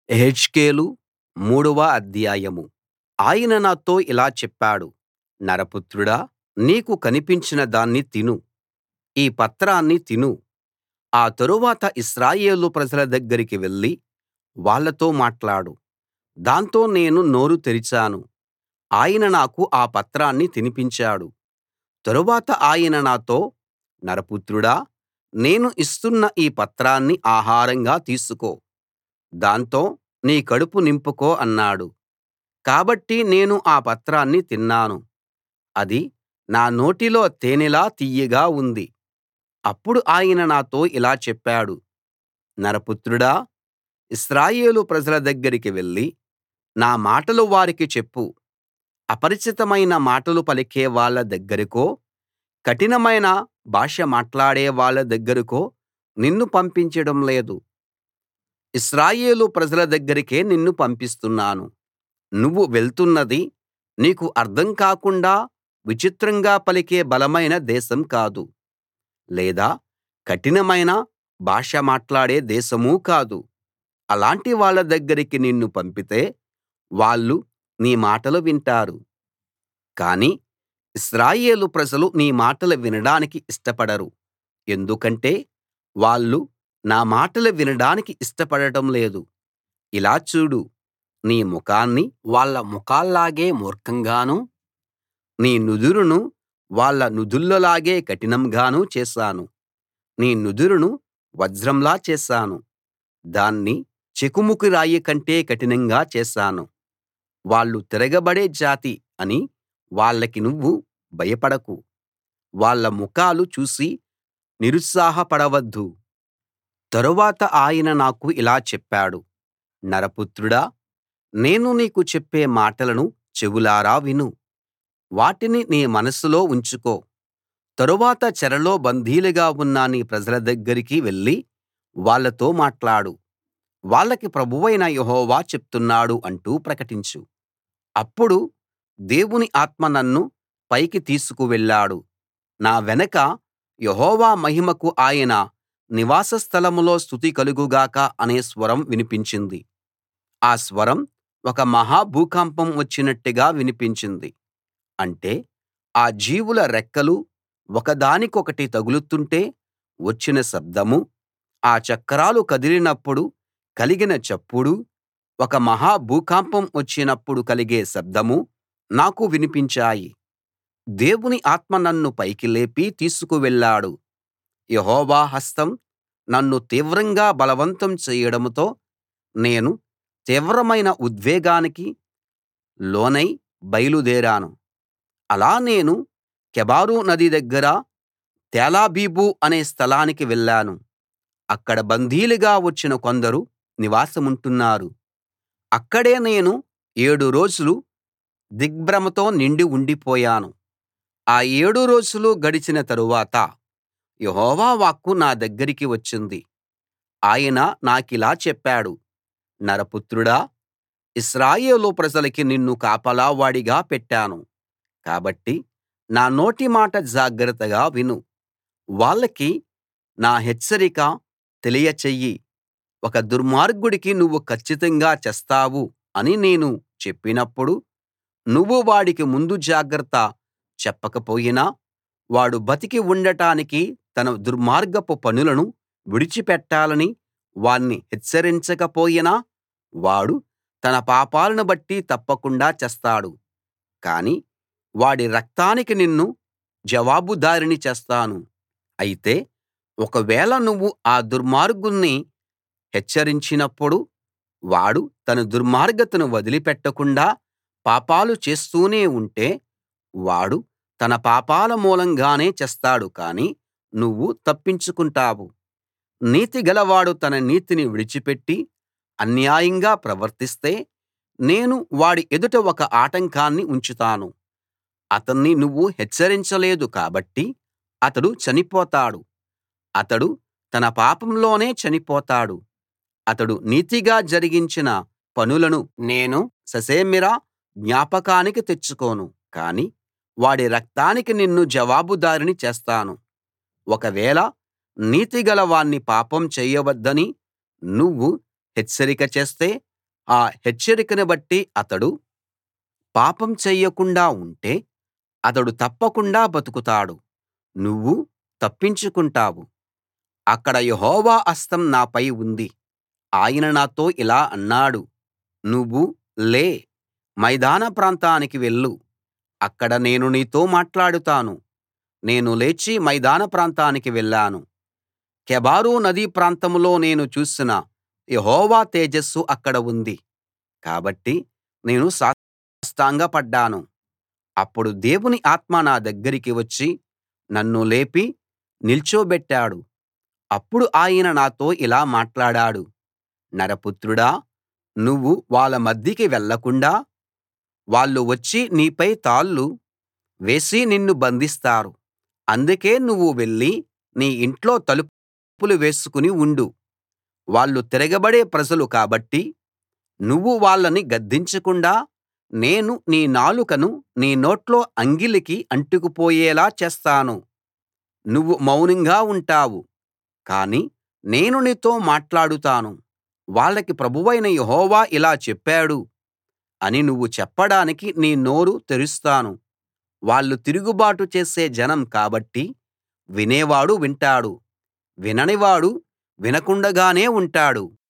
యెహెజ్కేలు మూడవ అధ్యాయం ఆయన నాతో ఇలా చెప్పాడు నరపుత్రుడా నీకు కనిపించిన దాన్ని తిను ఈ పత్రాన్ని తిను ఆ తరువాత ఇశ్రాయేలు ప్రజల దగ్గరికి వెళ్లి వాళ్ళతో మాట్లాడు దాంతో నేను నోరు తెరిచాను ఆయన నాకు ఆ పత్రాన్ని తినిపించాడు తరువాత ఆయన నాతో నరపుత్రుడా నేను ఇస్తున్న ఈ పత్రాన్ని ఆహారంగా తీసుకో దాంతో నీ కడుపు నింపుకో అన్నాడు కాబట్టి నేను ఆ పత్రాన్ని తిన్నాను అది నా నోటిలో తేనెలా తియ్యగా ఉంది అప్పుడు ఆయన నాతో ఇలా చెప్పాడు నరపుత్రుడా ఇశ్రాయేలు ప్రజల దగ్గరికి వెళ్లి నా మాటలు వారికి చెప్పు అపరిచితమైన మాటలు పలికే వాళ్ళ దగ్గరకో కఠినమైన భాష మాట్లాడే వాళ్ళ దగ్గరకో నిన్ను పంపించడం లేదు ఇశ్రాయేలు ప్రజల దగ్గరకే నిన్ను పంపిస్తున్నాను నువ్వు వెళ్తున్నది నీకు అర్థం కాకుండా విచిత్రంగా పలికే బలమైన దేశం కాదు లేదా కఠినమైన భాష మాట్లాడే దేశమూ కాదు అలాంటి వాళ్ళ దగ్గరికి నిన్ను పంపితే వాళ్ళు నీ మాటలు వింటారు కానీ ఇశ్రాయేలు ప్రజలు నీ మాటలు వినడానికి ఇష్టపడరు ఎందుకంటే వాళ్ళు నా మాటలు వినడానికి ఇష్టపడటం లేదు ఇలా చూడు నీ ముఖాన్ని వాళ్ళ ముఖాల్లాగే మూర్ఖంగానూ నీ నుదురును వాళ్ళ నుదుళ్ళలాగే కఠినంగానూ చేశాను నీ నుదురును వజ్రంలా చేశాను దాన్ని చెకుముకి రాయి కంటే కఠినంగా చేశాను వాళ్ళు తిరగబడే జాతి అని వాళ్ళకి నువ్వు భయపడకు వాళ్ళ ముఖాలు చూసి నిరుత్సాహపడవద్దు తరువాత ఆయన నాకు ఇలా చెప్పాడు నరపుత్రుడా నేను నీకు చెప్పే మాటలను చెవులారా విను వాటిని నీ మనసులో ఉంచుకో తరువాత చెరలో బందీలుగా ఉన్న నీ ప్రజల దగ్గరికి వెళ్లి వాళ్ళతో మాట్లాడు వాళ్ళకి ప్రభువైన యెహోవా చెప్తున్నాడు అంటూ ప్రకటించు అప్పుడు దేవుని ఆత్మ నన్ను పైకి తీసుకు వెళ్ళాడు నా వెనక యెహోవా మహిమకు ఆయన నివాస స్థలంలో స్తుతి కలుగు గాక అనే స్వరం వినిపించింది ఆ స్వరం ఒక మహా భూకంపం వచ్చినట్టుగా వినిపించింది అంటే ఆ జీవుల రెక్కలు ఒకదానికొకటి తగులుతుంటే వచ్చిన శబ్దమూ ఆ చక్రాలు కదిలినప్పుడు కలిగిన చప్పుడూ ఒక మహా భూకంపం వచ్చినప్పుడు కలిగే శబ్దమూ నాకు వినిపించాయి దేవుని ఆత్మ నన్ను పైకి లేపి తీసుకు వెళ్ళాడు యెహోవా హస్తం నన్ను తీవ్రంగా బలవంతం చేయడంతో నేను తీవ్రమైన ఉద్వేగానికి లోనై బయలుదేరాను అలా నేను కెబారు నది దగ్గర తేలాబీబు అనే స్థలానికి వెళ్ళాను అక్కడ బందీలుగా వచ్చిన కొందరు నివాసముంటున్నారు అక్కడే నేను ఏడు రోజులు దిగ్భ్రమతో నిండి ఉండిపోయాను ఆ ఏడు రోజులు గడిచిన తరువాత యెహోవా వాక్కు నా దగ్గరికి వచ్చింది ఆయన నాకిలా చెప్పాడు నరపుత్రుడా ఇశ్రాయేలు ప్రజలకి నిన్ను కాపలావాడిగా పెట్టాను కాబట్టి నా నోటి మాట జాగ్రత్తగా విను వాళ్ళకి నా హెచ్చరిక తెలియ చెయ్యి ఒక దుర్మార్గుడికి నువ్వు కచ్చితంగా చస్తావు అని నేను చెప్పినప్పుడు నువ్వు వాడికి ముందు జాగ్రత్త చెప్పకపోయినా వాడు బతికి ఉండటానికి తన దుర్మార్గపు పనులను విడిచిపెట్టాలని వాణ్ణి హెచ్చరించకపోయినా వాడు తన పాపాలను బట్టి తప్పకుండా చస్తాడు కాని వాడి రక్తానికి నిన్ను జవాబుదారిని చేస్తాను అయితే ఒకవేళ నువ్వు ఆ దుర్మార్గుణ్ణి హెచ్చరించినప్పుడు వాడు తన దుర్మార్గతను వదిలిపెట్టకుండా పాపాలు చేస్తూనే ఉంటే వాడు తన పాపాల మూలంగానే చస్తాడు కానీ నువ్వు తప్పించుకుంటావు నీతిగలవాడు తన నీతిని విడిచిపెట్టి అన్యాయంగా ప్రవర్తిస్తే నేను వాడి ఎదుట ఒక ఆటంకాన్ని ఉంచుతాను అతన్ని నువ్వు హెచ్చరించలేదు కాబట్టి అతడు చనిపోతాడు అతడు తన పాపంలోనే చనిపోతాడు అతడు నీతిగా జరిగించిన పనులను నేను ససేమిరా జ్ఞాపకానికి తెచ్చుకోను కానీ వాడి రక్తానికి నిన్ను జవాబుదారిని చేస్తాను ఒకవేళ నీతిగల వాణ్ణి పాపం చేయవద్దని నువ్వు హెచ్చరిక చేస్తే ఆ హెచ్చరికను బట్టి అతడు పాపం చెయ్యకుండా ఉంటే అతడు తప్పకుండా బతుకుతాడు నువ్వు తప్పించుకుంటావు అక్కడ యెహోవా హస్తం నాపై ఉంది ఆయన నాతో ఇలా అన్నాడు నువ్వు లే మైదాన ప్రాంతానికి వెళ్ళు అక్కడ నేను నీతో మాట్లాడుతాను నేను లేచి మైదాన ప్రాంతానికి వెళ్ళాను కెబారు నదీ ప్రాంతంలో నేను చూసిన యెహోవా తేజస్సు అక్కడ ఉంది కాబట్టి నేను సాష్టాంగపడ్డాను అప్పుడు దేవుని ఆత్మ నా దగ్గరికి వచ్చి నన్ను లేపి నిల్చోబెట్టాడు అప్పుడు ఆయన నాతో ఇలా మాట్లాడాడు నరపుత్రుడా నువ్వు వాళ్ళ మధ్యకి వెళ్ళకుండా వాళ్ళు వచ్చి నీపై తాళ్ళు వేసి నిన్ను బంధిస్తారు అందుకే నువ్వు వెళ్లి నీ ఇంట్లో తలుపులు వేసుకుని ఉండు వాళ్ళు తిరగబడే ప్రజలు కాబట్టి నువ్వు వాళ్ళని గద్దించకుండా నేను నీ నాలుకను నీ నోట్లో అంగిలికి అంటుకుపోయేలా చేస్తాను నువ్వు మౌనంగా ఉంటావు కానీ నేను నీతో మాట్లాడుతాను వాళ్ళకి ప్రభువైన యెహోవా ఇలా చెప్పాడు అని నువ్వు చెప్పడానికి నీ నోరు తెరుస్తాను వాళ్ళు తిరుగుబాటు చేసే జనం కాబట్టి వినేవాడు వింటాడు విననివాడు వినకుండానే ఉంటాడు